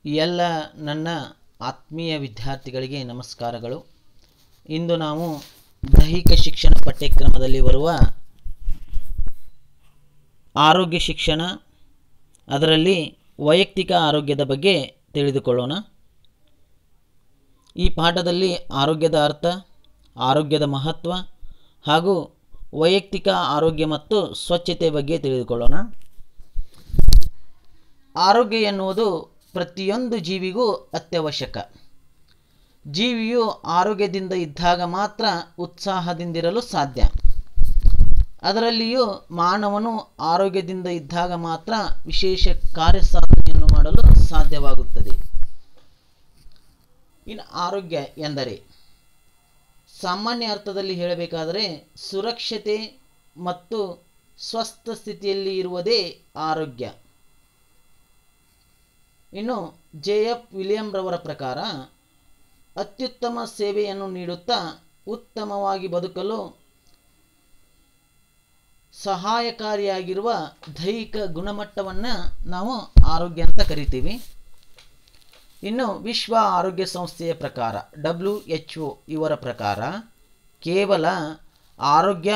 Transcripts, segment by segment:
ಎಲ್ಲ ನನ್ನ ಆತ್ಮೀಯ ವಿದ್ಯಾರ್ಥಿಗಳಿಗೆ ನಮಸ್ಕಾರಗಳು ಇಂದು ನಾವು ದೈಹಿಕ ಶಿಕ್ಷಣ ಪಠ್ಯಕ್ರಮದಲ್ಲಿ ಬರುವ ಆರೋಗ್ಯ ಶಿಕ್ಷಣ ಅದರಲ್ಲಿ ವೈಯಕ್ತಿಕ ಆರೋಗ್ಯದ ಬಗ್ಗೆ ತಿಳಿದುಕೊಳ್ಳೋಣ ಈ ಪಾಠದಲ್ಲಿ ಆರೋಗ್ಯದ ಅರ್ಥ ಆರೋಗ್ಯದ ಮಹತ್ವ ಹಾಗೂ ವೈಯಕ್ತಿಕ ಆರೋಗ್ಯ ಮತ್ತು ಸ್ವಚ್ಛತೆ ಬಗ್ಗೆ ತಿಳಿದುಕೊಳ್ಳೋಣ ಆರೋಗ್ಯ ಎನ್ನುವುದು ಪ್ರತಿಯೊಂದು ಜೀವಿಗೂ ಅತ್ಯವಶ್ಯಕ ಜೀವಿಯು ಆರೋಗ್ಯದಿಂದ ಇದ್ದಾಗ ಮಾತ್ರ ಉತ್ಸಾಹದಿಂದಿರಲು ಸಾಧ್ಯ ಅದರಲ್ಲಿಯೂ ಮಾನವನು ಆರೋಗ್ಯದಿಂದ ಇದ್ದಾಗ ಮಾತ್ರ ವಿಶೇಷ ಕಾರ್ಯಸಾಧನೆಯನ್ನು ಮಾಡಲು ಸಾಧ್ಯವಾಗುತ್ತದೆ ಇನ್ನು ಆರೋಗ್ಯ ಎಂದರೆ ಸಾಮಾನ್ಯ ಅರ್ಥದಲ್ಲಿ ಹೇಳಬೇಕಾದರೆ ಸುರಕ್ಷತೆ ಮತ್ತು ಸ್ವಸ್ಥ ಸ್ಥಿತಿಯಲ್ಲಿ ಇರುವುದೇ ಆರೋಗ್ಯ ಇನ್ನು ಜೆ ಎಫ್ ವಿಲಿಯಂರವರ ಪ್ರಕಾರ ಅತ್ಯುತ್ತಮ ಸೇವೆಯನ್ನು ನೀಡುತ್ತಾ ಉತ್ತಮವಾಗಿ ಬದುಕಲು ಸಹಾಯಕಾರಿಯಾಗಿರುವ ದೈಹಿಕ ಗುಣಮಟ್ಟವನ್ನು ನಾವು ಆರೋಗ್ಯ ಅಂತ ಕರಿತೀವಿ ಇನ್ನು ವಿಶ್ವ ಆರೋಗ್ಯ ಸಂಸ್ಥೆಯ ಪ್ರಕಾರ ಡಬ್ಲ್ಯೂ ಎಚ್ ಒ ಇವರ ಪ್ರಕಾರ ಕೇವಲ ಆರೋಗ್ಯ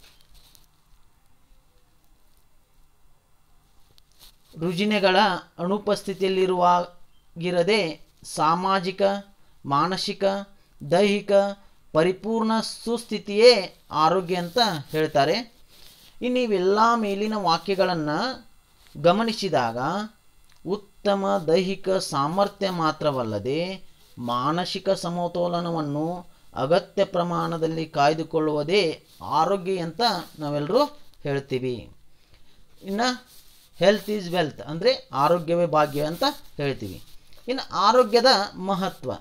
ರುಜಿನಗಳ ಅನುಪಸ್ಥಿತಿಯಲ್ಲಿರುವಾಗಿರದೆ ಸಾಮಾಜಿಕ ಮಾನಸಿಕ ದೈಹಿಕ ಪರಿಪೂರ್ಣ ಸುಸ್ಥಿತಿಯೇ ಆರೋಗ್ಯ ಅಂತ ಹೇಳ್ತಾರೆ ಇನ್ನು ಇವೆಲ್ಲ ಮೇಲಿನ ವಾಕ್ಯಗಳನ್ನು ಗಮನಿಸಿದಾಗ ಉತ್ತಮ ದೈಹಿಕ ಸಾಮರ್ಥ್ಯ ಮಾತ್ರವಲ್ಲದೆ ಮಾನಸಿಕ ಸಮತೋಲನವನ್ನು ಅಗತ್ಯ ಪ್ರಮಾಣದಲ್ಲಿ ಕಾಯ್ದುಕೊಳ್ಳುವುದೇ ಆರೋಗ್ಯ ಅಂತ ನಾವೆಲ್ಲರೂ ಹೇಳ್ತೀವಿ ಇನ್ನು ಹೆಲ್ತ್ ಈಸ್ ವೆಲ್ತ್ ಅಂದರೆ ಆರೋಗ್ಯವೇ ಭಾಗ್ಯ ಅಂತ ಹೇಳ್ತೀವಿ ಇನ್ನು ಆರೋಗ್ಯದ ಮಹತ್ವ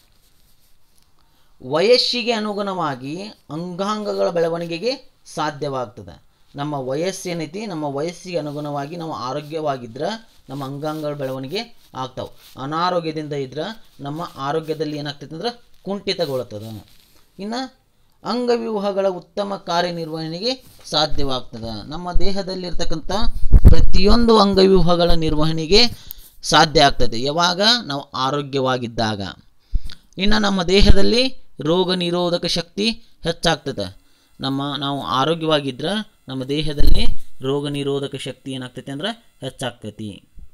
ವಯಸ್ಸಿಗೆ ಅನುಗುಣವಾಗಿ ಅಂಗಾಂಗಗಳ ಬೆಳವಣಿಗೆಗೆ ಸಾಧ್ಯವಾಗ್ತದೆ ನಮ್ಮ ವಯಸ್ಸೇನೈತಿ ನಮ್ಮ ವಯಸ್ಸಿಗೆ ಅನುಗುಣವಾಗಿ ನಾವು ಆರೋಗ್ಯವಾಗಿದ್ರೆ ನಮ್ಮ ಅಂಗಾಂಗಗಳ ಬೆಳವಣಿಗೆ ಆಗ್ತಾವೆ ಅನಾರೋಗ್ಯದಿಂದ ಇದ್ರೆ ನಮ್ಮ ಆರೋಗ್ಯದಲ್ಲಿ ಏನಾಗ್ತೈತೆ ಅಂದ್ರೆ ಕುಂಠಿತಗೊಳ್ತದೆ ಇನ್ನು ಅಂಗವ್ಯೂಹಗಳ ಉತ್ತಮ ಕಾರ್ಯನಿರ್ವಹಣೆಗೆ ಸಾಧ್ಯವಾಗ್ತದೆ ನಮ್ಮ ದೇಹದಲ್ಲಿರ್ತಕ್ಕಂಥ ಪ್ರತಿಯೊಂದು ಅಂಗವ್ಯೂಹಗಳ ನಿರ್ವಹಣೆಗೆ ಸಾಧ್ಯ ಆಗ್ತದೆ ಯಾವಾಗ ನಾವು ಆರೋಗ್ಯವಾಗಿದ್ದಾಗ ಇನ್ನು ನಮ್ಮ ದೇಹದಲ್ಲಿ ರೋಗ ನಿರೋಧಕ ಶಕ್ತಿ ಹೆಚ್ಚಾಗ್ತದೆ ನಮ್ಮ ನಾವು ಆರೋಗ್ಯವಾಗಿದ್ರೆ ನಮ್ಮ ದೇಹದಲ್ಲಿ ರೋಗ ನಿರೋಧಕ ಶಕ್ತಿ ಏನಾಗ್ತೈತಿ ಅಂದ್ರೆ ಹೆಚ್ಚಾಗ್ತೈತಿ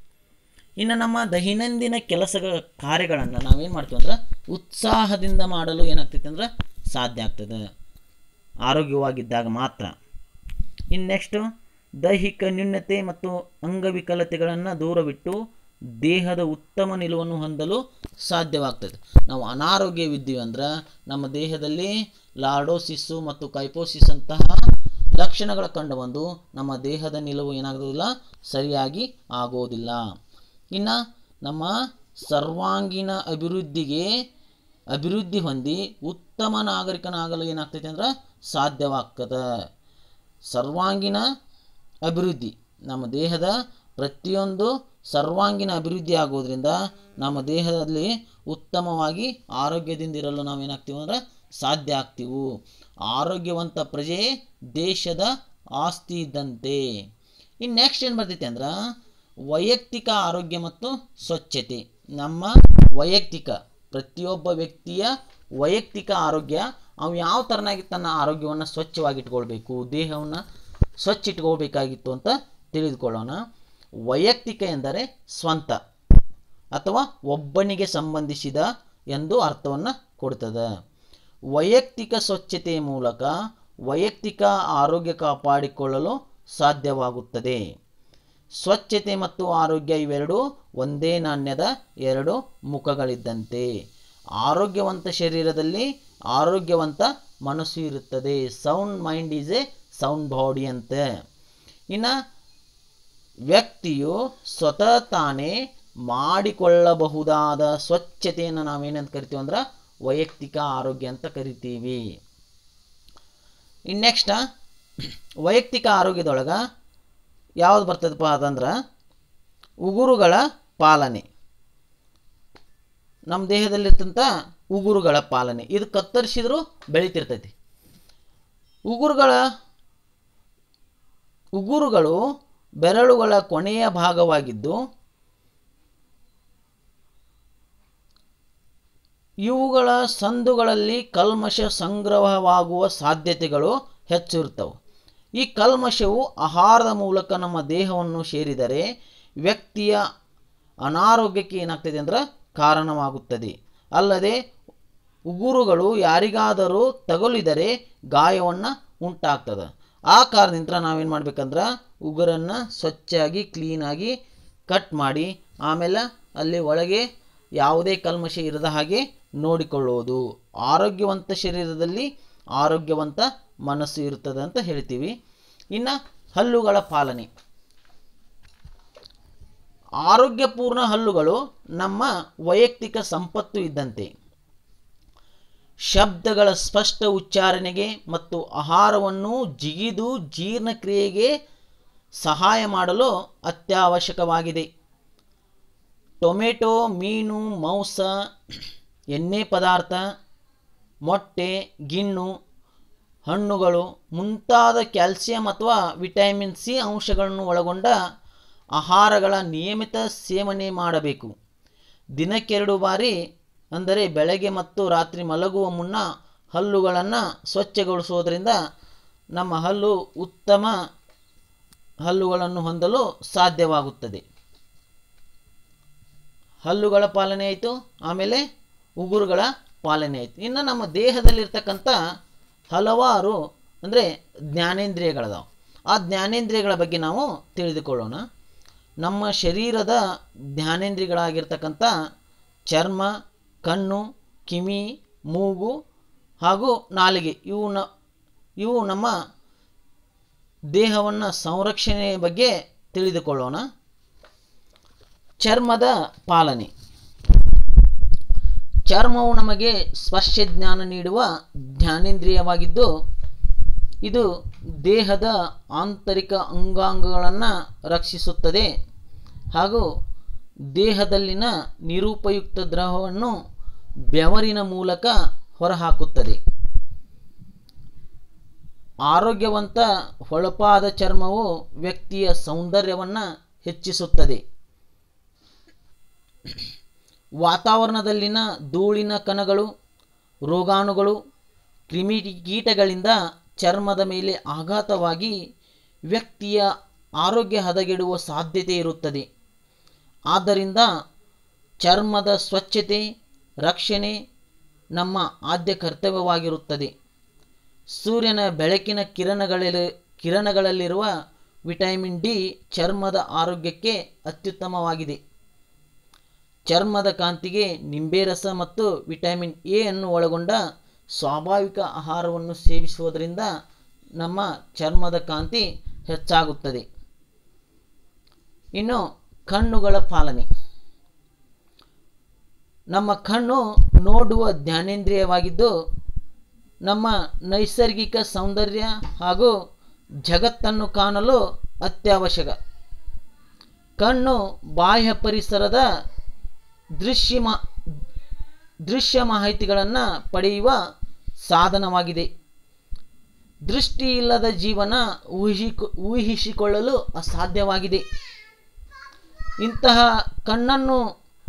ಇನ್ನು ನಮ್ಮ ದೈನಂದಿನ ಕೆಲಸಗಳ ಕಾರ್ಯಗಳನ್ನು ನಾವೇನು ಮಾಡ್ತೀವಿ ಅಂದ್ರೆ ಉತ್ಸಾಹದಿಂದ ಮಾಡಲು ಏನಾಗ್ತೈತಿ ಅಂದ್ರೆ ಸಾಧ್ಯ ಆಗ್ತದೆ ಆರೋಗ್ಯವಾಗಿದ್ದಾಗ ಮಾತ್ರ ಇನ್ನು ನೆಕ್ಸ್ಟು ದೈಹಿಕ ನ್ಯೂನ್ಯತೆ ಮತ್ತು ಅಂಗವಿಕಲತೆಗಳನ್ನು ದೂರವಿಟ್ಟು ದೇಹದ ಉತ್ತಮ ನಿಲುವನ್ನು ಹೊಂದಲು ಸಾಧ್ಯವಾಗ್ತದೆ ನಾವು ಅನಾರೋಗ್ಯವಿದ್ದೀವಿ ಅಂದ್ರೆ ನಮ್ಮ ದೇಹದಲ್ಲಿ ಲಾರ್ಡೋಸಿಸ್ಸು ಮತ್ತು ಕೈಪೋಸಿಸ್ ಅಂತಹ ಲಕ್ಷಣಗಳು ಕಂಡುಬಂದು ನಮ್ಮ ದೇಹದ ನಿಲುವು ಏನಾಗೋದಿಲ್ಲ ಸರಿಯಾಗಿ ಆಗೋದಿಲ್ಲ ಇನ್ನು ನಮ್ಮ ಸರ್ವಾಂಗೀಣ ಅಭಿವೃದ್ಧಿಗೆ ಅಭಿವೃದ್ಧಿ ಹೊಂದಿ ಉತ್ತಮ ನಾಗರಿಕನಾಗಲು ಏನಾಗ್ತೈತೆ ಅಂದ್ರೆ ಸಾಧ್ಯವಾಗ್ತದೆ ಸರ್ವಾಂಗೀಣ ಅಭಿವೃದ್ಧಿ ನಮ್ಮ ದೇಹದ ಪ್ರತಿಯೊಂದು ಸರ್ವಾಂಗೀಣ ಅಭಿವೃದ್ಧಿ ಆಗೋದ್ರಿಂದ ನಮ್ಮ ದೇಹದಲ್ಲಿ ಉತ್ತಮವಾಗಿ ಆರೋಗ್ಯದಿಂದಿರಲು ನಾವೇನಾಗ್ತೀವಿ ಅಂದ್ರೆ ಸಾಧ್ಯ ಆಗ್ತೀವಿ ಆರೋಗ್ಯವಂತ ಪ್ರಜೆ ದೇಶದ ಆಸ್ತಿ ಇದ್ದಂತೆ ಇನ್ನು ನೆಕ್ಸ್ಟ್ ಏನು ಬರ್ತೈತೆ ಅಂದ್ರೆ ವೈಯಕ್ತಿಕ ಆರೋಗ್ಯ ಮತ್ತು ಸ್ವಚ್ಛತೆ ನಮ್ಮ ವೈಯಕ್ತಿಕ ಪ್ರತಿಯೊಬ್ಬ ವ್ಯಕ್ತಿಯ ವೈಯಕ್ತಿಕ ಆರೋಗ್ಯ ಅವು ಯಾವ ಥರನಾಗಿ ತನ್ನ ಆರೋಗ್ಯವನ್ನು ಸ್ವಚ್ಛವಾಗಿ ಇಟ್ಕೊಳ್ಬೇಕು ದೇಹವನ್ನು ಸ್ವಚ್ಛ ಇಟ್ಕೊಳ್ಬೇಕಾಗಿತ್ತು ಅಂತ ತಿಳಿದುಕೊಳ್ಳೋಣ ವೈಯಕ್ತಿಕ ಎಂದರೆ ಸ್ವಂತ ಅಥವಾ ಒಬ್ಬನಿಗೆ ಸಂಬಂಧಿಸಿದ ಎಂದು ಅರ್ಥವನ್ನು ಕೊಡ್ತದೆ ವೈಯಕ್ತಿಕ ಸ್ವಚ್ಛತೆಯ ಮೂಲಕ ವೈಯಕ್ತಿಕ ಆರೋಗ್ಯ ಕಾಪಾಡಿಕೊಳ್ಳಲು ಸಾಧ್ಯವಾಗುತ್ತದೆ ಸ್ವಚ್ಛತೆ ಮತ್ತು ಆರೋಗ್ಯ ಇವೆರಡು ಒಂದೇ ನಾಣ್ಯದ ಎರಡು ಮುಖಗಳಿದ್ದಂತೆ ಆರೋಗ್ಯವಂತ ಶರೀರದಲ್ಲಿ ಆರೋಗ್ಯವಂತ ಮನಸ್ಸು ಇರುತ್ತದೆ sound mind is a sound body ಅಂತ ಇನ್ನು ವ್ಯಕ್ತಿಯು ಸ್ವತಃ ತಾನೇ ಮಾಡಿಕೊಳ್ಳಬಹುದಾದ ಸ್ವಚ್ಛತೆಯನ್ನು ನಾವೇನಂತ ಕರಿತೀವಿ ಅಂದ್ರೆ ವೈಯಕ್ತಿಕ ಆರೋಗ್ಯ ಅಂತ ಕರಿತೀವಿ ಇನ್ನು ನೆಕ್ಸ್ಟ್ ವೈಯಕ್ತಿಕ ಆರೋಗ್ಯದೊಳಗೆ ಯಾವುದು ಬರ್ತದಪ್ಪ ಅದಂದ್ರೆ ಉಗುರುಗಳ ಪಾಲನೆ ನಮ್ಮ ದೇಹದಲ್ಲಿರ್ತಂಥ ಉಗುರುಗಳ ಪಾಲನೆ ಇದು ಕತ್ತರಿಸಿದರೂ ಬೆಳೀತಿರ್ತೈತಿ ಉಗುರುಗಳ ಉಗುರುಗಳು ಬೆರಳುಗಳ ಕೊನೆಯ ಭಾಗವಾಗಿದ್ದು ಇವುಗಳ ಸಂದುಗಳಲ್ಲಿ ಕಲ್ಮಶ ಸಂಗ್ರಹವಾಗುವ ಸಾಧ್ಯತೆಗಳು ಹೆಚ್ಚಿರುತ್ತವೆ ಈ ಕಲ್ಮಶವು ಆಹಾರದ ಮೂಲಕ ನಮ್ಮ ದೇಹವನ್ನು ಸೇರಿದರೆ ವ್ಯಕ್ತಿಯ ಅನಾರೋಗ್ಯಕ್ಕೆ ಏನಾಗ್ತದೆ ಅಂದ್ರೆ ಕಾರಣವಾಗುತ್ತದೆ ಅಲ್ಲದೆ ಉಗುರುಗಳು ಯಾರಿಗಾದರೂ ತಗುಲಿದರೆ ಗಾಯವನ್ನು ಉಂಟಾಗ್ತದೆ ಆ ಕಾರಣದಿಂದ ನಾವೇನು ಮಾಡ್ಬೇಕಂದ್ರೆ ಉಗುರನ್ನು ಸ್ವಚ್ಛಾಗಿ ಕ್ಲೀನಾಗಿ ಕಟ್ ಮಾಡಿ ಆಮೇಲೆ ಅಲ್ಲಿ ಒಳಗೆ ಯಾವುದೇ ಕಲ್ಮಶ ಇರದ ಹಾಗೆ ನೋಡಿಕೊಳ್ಳುವುದು ಆರೋಗ್ಯವಂತ ಶರೀರದಲ್ಲಿ ಆರೋಗ್ಯವಂತ ಮನಸ್ಸು ಇರುತ್ತದೆ ಅಂತ ಹೇಳ್ತೀವಿ ಇನ್ನು ಹಲ್ಲುಗಳ ಪಾಲನೆ ಆರೋಗ್ಯಪೂರ್ಣ ಹಲ್ಲುಗಳು ನಮ್ಮ ವೈಯಕ್ತಿಕ ಸಂಪತ್ತು ಇದ್ದಂತೆ ಶಬ್ದಗಳ ಸ್ಪಷ್ಟ ಉಚ್ಚಾರಣೆಗೆ ಮತ್ತು ಆಹಾರವನ್ನು ಜಿಗಿದು ಜೀರ್ಣಕ್ರಿಯೆಗೆ ಸಹಾಯ ಮಾಡಲು ಅತ್ಯವಶ್ಯಕವಾಗಿದೆ ಟೊಮೆಟೊ ಮೀನು ಮಾಂಸ ಎಣ್ಣೆ ಪದಾರ್ಥ ಮೊಟ್ಟೆ ಗಿಣ್ಣು ಹಣ್ಣುಗಳು ಮುಂತಾದ ಕ್ಯಾಲ್ಸಿಯಂ ಅಥವಾ ವಿಟಮಿನ್ ಸಿ ಅಂಶಗಳನ್ನು ಒಳಗೊಂಡ ಆಹಾರಗಳ ನಿಯಮಿತ ಸೇವನೆ ಮಾಡಬೇಕು ದಿನಕ್ಕೆರಡು ಬಾರಿ ಅಂದರೆ ಬೆಳಗ್ಗೆ ಮತ್ತು ರಾತ್ರಿ ಮಲಗುವ ಮುನ್ನ ಹಲ್ಲುಗಳನ್ನು ಸ್ವಚ್ಛಗೊಳಿಸುವುದರಿಂದ ನಮ್ಮ ಹಲ್ಲು ಉತ್ತಮ ಹಲ್ಲುಗಳನ್ನು ಹೊಂದಲು ಸಾಧ್ಯವಾಗುತ್ತದೆ ಹಲ್ಲುಗಳ ಪಾಲನೆ ಆಯಿತು ಆಮೇಲೆ ಉಗುರುಗಳ ಪಾಲನೆ ಆಯಿತು ಇನ್ನು ನಮ್ಮ ದೇಹದಲ್ಲಿರ್ತಕ್ಕಂಥ ಹಲವಾರು ಅಂದರೆ ಜ್ಞಾನೇಂದ್ರಿಯಗಳದಾವೆ ಆ ಜ್ಞಾನೇಂದ್ರಿಯಗಳ ಬಗ್ಗೆ ನಾವು ತಿಳಿದುಕೊಳ್ಳೋಣ ನಮ್ಮ ಶರೀರದ ಜ್ಞಾನೇಂದ್ರಿಯಗಳಾಗಿರ್ತಕ್ಕಂಥ ಚರ್ಮ ಕಣ್ಣು ಕಿವಿ ಮೂಗು ಹಾಗೂ ನಾಲಿಗೆ ಇವು ನ ಇವು ನಮ್ಮ ದೇಹವನ್ನು ಸಂರಕ್ಷಣೆಯ ಬಗ್ಗೆ ತಿಳಿದುಕೊಳ್ಳೋಣ ಚರ್ಮದ ಪಾಲನೆ ಚರ್ಮವು ನಮಗೆ ಸ್ಪರ್ಶ ಜ್ಞಾನ ನೀಡುವ ಜ್ಞಾನೇಂದ್ರಿಯವಾಗಿದ್ದು ಇದು ದೇಹದ ಆಂತರಿಕ ಅಂಗಾಂಗಗಳನ್ನು ರಕ್ಷಿಸುತ್ತದೆ ಹಾಗೂ ದೇಹದಲ್ಲಿನ ನಿರುಪಯುಕ್ತ ದ್ರವವನ್ನು ಬೆವರಿನ ಮೂಲಕ ಹೊರಹಾಕುತ್ತದೆ ಆರೋಗ್ಯವಂತ ಹೊಳಪಾದ ಚರ್ಮವು ವ್ಯಕ್ತಿಯ ಸೌಂದರ್ಯವನ್ನು ಹೆಚ್ಚಿಸುತ್ತದೆ ವಾತಾವರಣದಲ್ಲಿನ ಧೂಳಿನ ಕಣಗಳು ರೋಗಾಣುಗಳು ಕ್ರಿಮಿ ಕೀಟಗಳಿಂದ ಚರ್ಮದ ಮೇಲೆ ಆಘಾತವಾಗಿ ವ್ಯಕ್ತಿಯ ಆರೋಗ್ಯ ಹದಗೆಡುವ ಸಾಧ್ಯತೆ ಇರುತ್ತದೆ ಆದ್ದರಿಂದ ಚರ್ಮದ ಸ್ವಚ್ಛತೆ ರಕ್ಷಣೆ ನಮ್ಮ ಆದ್ಯ ಕರ್ತವ್ಯವಾಗಿರುತ್ತದೆ ಸೂರ್ಯನ ಬೆಳಕಿನ ಕಿರಣಗಳಲ್ಲಿ ಕಿರಣಗಳಲ್ಲಿರುವ ವಿಟಮಿನ್ ಡಿ ಚರ್ಮದ ಆರೋಗ್ಯಕ್ಕೆ ಅತ್ಯುತ್ತಮವಾಗಿದೆ ಚರ್ಮದ ಕಾಂತಿಗೆ ನಿಂಬೆ ರಸ ಮತ್ತು ವಿಟಮಿನ್ ಎ ಅನ್ನು ಒಳಗೊಂಡ ಸ್ವಾಭಾವಿಕ ಆಹಾರವನ್ನು ಸೇವಿಸುವುದರಿಂದ ನಮ್ಮ ಚರ್ಮದ ಕಾಂತಿ ಹೆಚ್ಚಾಗುತ್ತದೆ ಇನ್ನು ಕಣ್ಣುಗಳ ಪಾಲನೆ ನಮ್ಮ ಕಣ್ಣು ನೋಡುವ ಜ್ಞಾನೇಂದ್ರಿಯವಾಗಿದ್ದು ನಮ್ಮ ನೈಸರ್ಗಿಕ ಸೌಂದರ್ಯ ಹಾಗೂ ಜಗತ್ತನ್ನು ಕಾಣಲು ಅತ್ಯವಶ್ಯಕ ಕಣ್ಣು ಬಾಹ್ಯ ಪರಿಸರದ ದೃಶ್ಯ ಮಾ ದೃಶ್ಯ ಮಾಹಿತಿಗಳನ್ನು ಪಡೆಯುವ ಸಾಧನವಾಗಿದೆ ದೃಷ್ಟಿ ಇಲ್ಲದ ಜೀವನ ಊಹಿಕೊ ಊಹಿಸಿಕೊಳ್ಳಲು ಅಸಾಧ್ಯವಾಗಿದೆ ಇಂತಹ ಕಣ್ಣನ್ನು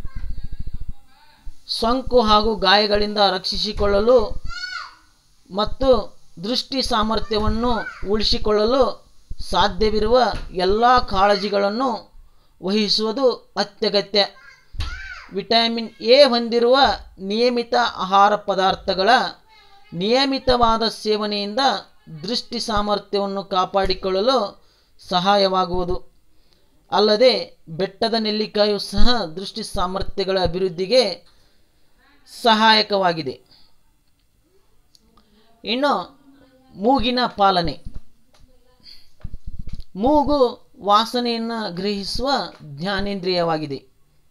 ಸೋಂಕು ಹಾಗೂ ಗಾಯಗಳಿಂದ ರಕ್ಷಿಸಿಕೊಳ್ಳಲು ಮತ್ತು ದೃಷ್ಟಿ ಸಾಮರ್ಥ್ಯವನ್ನು ಉಳಿಸಿಕೊಳ್ಳಲು ಸಾಧ್ಯವಿರುವ ಎಲ್ಲ ಕಾಳಜಿಗಳನ್ನು ವಹಿಸುವುದು ಅತ್ಯಗತ್ಯ ವಿಟಮಿನ್ ಎ ಹೊಂದಿರುವ ನಿಯಮಿತ ಆಹಾರ ಪದಾರ್ಥಗಳ ನಿಯಮಿತವಾದ ಸೇವನೆಯಿಂದ ದೃಷ್ಟಿ ಸಾಮರ್ಥ್ಯವನ್ನು ಕಾಪಾಡಿಕೊಳ್ಳಲು ಸಹಾಯವಾಗುವುದು ಅಲ್ಲದೆ ಬೆಟ್ಟದ ನೆಲ್ಲಿಕಾಯು ಸಹ ದೃಷ್ಟಿ ಸಾಮರ್ಥ್ಯಗಳ ಅಭಿವೃದ್ಧಿಗೆ ಸಹಾಯಕವಾಗಿದೆ ಇನ್ನು ಮೂಗಿನ ಪಾಲನೆ ಮೂಗು ವಾಸನೆಯನ್ನು ಗ್ರಹಿಸುವ ಜ್ಞಾನೇಂದ್ರಿಯವಾಗಿದೆ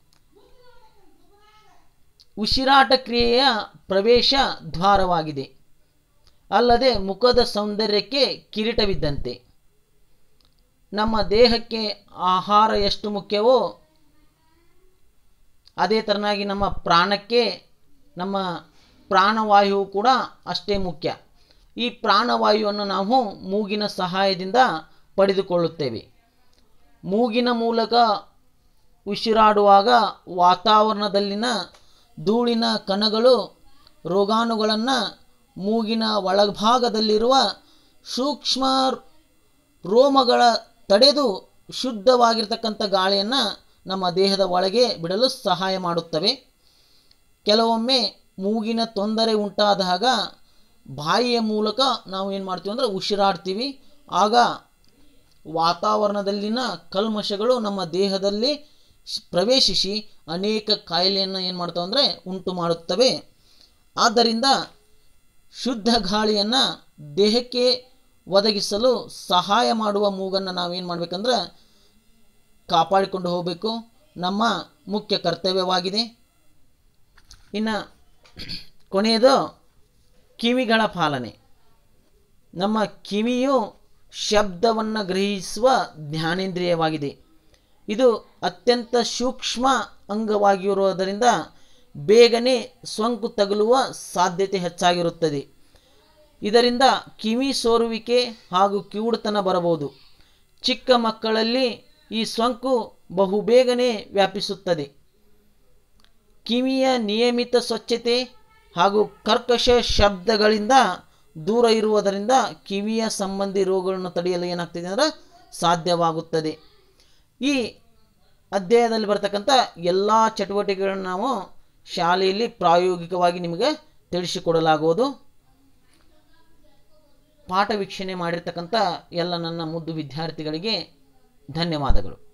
ಉಸಿರಾಟ ಕ್ರಿಯೆಯ ಪ್ರವೇಶ ದ್ವಾರವಾಗಿದೆ ಅಲ್ಲದೆ ಮುಖದ ಸೌಂದರ್ಯಕ್ಕೆ ಕಿರೀಟವಿದ್ದಂತೆ ನಮ್ಮ ದೇಹಕ್ಕೆ ಆಹಾರ ಎಷ್ಟು ಮುಖ್ಯವೋ ಅದೇ ಥರನಾಗಿ ನಮ್ಮ ಪ್ರಾಣಕ್ಕೆ ನಮ್ಮ ಪ್ರಾಣವಾಯುವು ಕೂಡ ಅಷ್ಟೇ ಮುಖ್ಯ ಈ ಪ್ರಾಣವಾಯುವನ್ನು ನಾವು ಮೂಗಿನ ಸಹಾಯದಿಂದ ಪಡೆದುಕೊಳ್ಳುತ್ತೇವೆ ಮೂಗಿನ ಮೂಲಕ ಉಸಿರಾಡುವಾಗ ವಾತಾವರಣದಲ್ಲಿನ ಧೂಳಿನ ಕಣಗಳು ರೋಗಾಣುಗಳನ್ನು ಮೂಗಿನ ಒಳಭಾಗದಲ್ಲಿರುವ ಸೂಕ್ಷ್ಮ ರೋಮಗಳ ತಡೆದು ಶುದ್ಧವಾಗಿರ್ತಕ್ಕಂಥ ಗಾಳಿಯನ್ನು ನಮ್ಮ ದೇಹದ ಒಳಗೆ ಬಿಡಲು ಸಹಾಯ ಮಾಡುತ್ತವೆ ಕೆಲವೊಮ್ಮೆ ಮೂಗಿನ ತೊಂದರೆ ಉಂಟಾದಾಗ ಬಾಯಿಯ ಮೂಲಕ ನಾವು ಏನು ಮಾಡ್ತೀವಿ ಅಂದರೆ ಉಸಿರಾಡ್ತೀವಿ ಆಗ ವಾತಾವರಣದಲ್ಲಿನ ಕಲ್ಮಶಗಳು ನಮ್ಮ ದೇಹದಲ್ಲಿ ಶ್- ಪ್ರವೇಶಿಸಿ ಅನೇಕ ಕಾಯಿಲೆಯನ್ನು ಏನು ಮಾಡ್ತಾವೆ ಅಂದರೆ ಉಂಟು ಮಾಡುತ್ತವೆ ಆದ್ದರಿಂದ ಶುದ್ಧ ಗಾಳಿಯನ್ನು ದೇಹಕ್ಕೆ ಒದಗಿಸಲು ಸಹಾಯ ಮಾಡುವ ಮೂಗನ್ನು ನಾವೇನು ಮಾಡಬೇಕಂದ್ರೆ ಕಾಪಾಡಿಕೊಂಡು ಹೋಗಬೇಕು ನಮ್ಮ ಮುಖ್ಯ ಕರ್ತವ್ಯವಾಗಿದೆ ಇನ್ನು ಕೊನೆಯದು ಕಿವಿಗಳ ಪಾಲನೆ ನಮ್ಮ ಕಿವಿಯು ಶಬ್ದವನ್ನು ಗ್ರಹಿಸುವ ಜ್ಞಾನೇಂದ್ರಿಯವಾಗಿದೆ ಇದು ಅತ್ಯಂತ ಸೂಕ್ಷ್ಮ ಅಂಗವಾಗಿರುವುದರಿಂದ ಬೇಗನೆ ಸೋಂಕು ತಗುಲುವ ಸಾಧ್ಯತೆ ಹೆಚ್ಚಾಗಿರುತ್ತದೆ ಇದರಿಂದ ಕಿವಿ ಸೋರುವಿಕೆ ಹಾಗೂ ಕಿವುಡುತನ ಬರಬಹುದು ಚಿಕ್ಕ ಮಕ್ಕಳಲ್ಲಿ ಈ ಸೋಂಕು ಬಹುಬೇಗನೆ ವ್ಯಾಪಿಸುತ್ತದೆ ಕಿವಿಯ ನಿಯಮಿತ ಸ್ವಚ್ಛತೆ ಹಾಗೂ ಕರ್ಕಶ ಶಬ್ದಗಳಿಂದ ದೂರ ಇರುವುದರಿಂದ ಕಿವಿಯ ಸಂಬಂಧಿ ರೋಗಗಳನ್ನು ತಡೆಯಲು ಏನಾಗ್ತದೆ ಅಂದರೆ ಸಾಧ್ಯವಾಗುತ್ತದೆ ಈ ಅಧ್ಯಾಯದಲ್ಲಿ ಬರ್ತಕ್ಕಂಥ ಎಲ್ಲ ಚಟುವಟಿಕೆಗಳನ್ನು ನಾವು ಶಾಲೆಯಲ್ಲಿ ಪ್ರಾಯೋಗಿಕವಾಗಿ ನಿಮಗೆ ತಿಳಿಸಿಕೊಡಲಾಗುವುದು ಪಾಠ ವೀಕ್ಷಣೆ ಮಾಡಿರ್ತಕ್ಕಂಥ ಎಲ್ಲ ನನ್ನ ಮುದ್ದು ವಿದ್ಯಾರ್ಥಿಗಳಿಗೆ ಧನ್ಯವಾದಗಳು